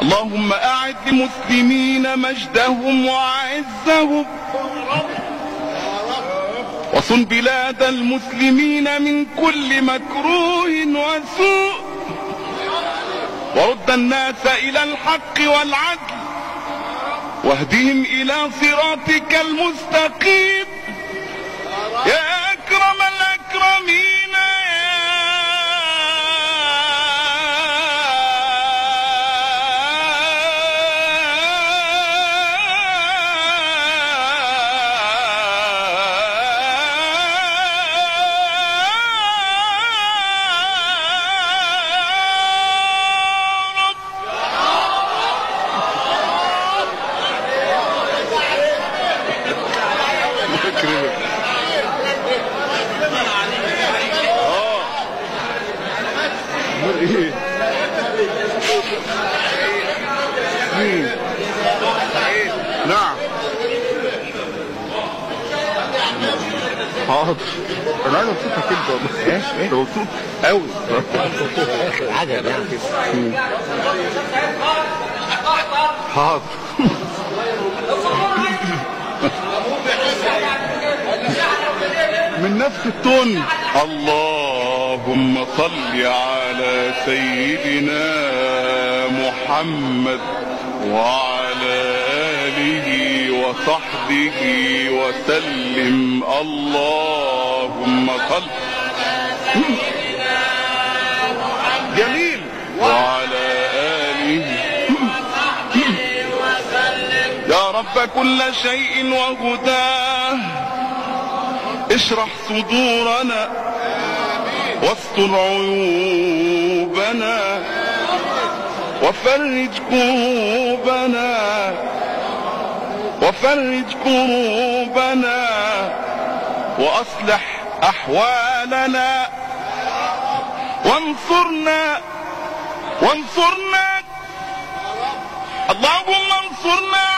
اللهم أعد للمسلمين مجدهم وأعزهم وصن بلاد المسلمين من كل مكروه وسوء ورد الناس إلى الحق والعدل واهدهم إلى صراطك المستقيم يا أكرم الأكرمين يا رب ايه مين نعم حاضر انا عايز اوصفك انت والله ايه ايه مبسوط قوي عجب يعني حاضر من نفس التون اللهم صل على سيدنا محمد وعلى آله وصحبه وسلم اللهم صل جميل وعلى آله يا رب كل شيء وهداه اشرح صدورنا واستر عيوبنا وفرج كروبنا وفرج كروبنا واصلح احوالنا وانصرنا وانصرنا اللهم انصرنا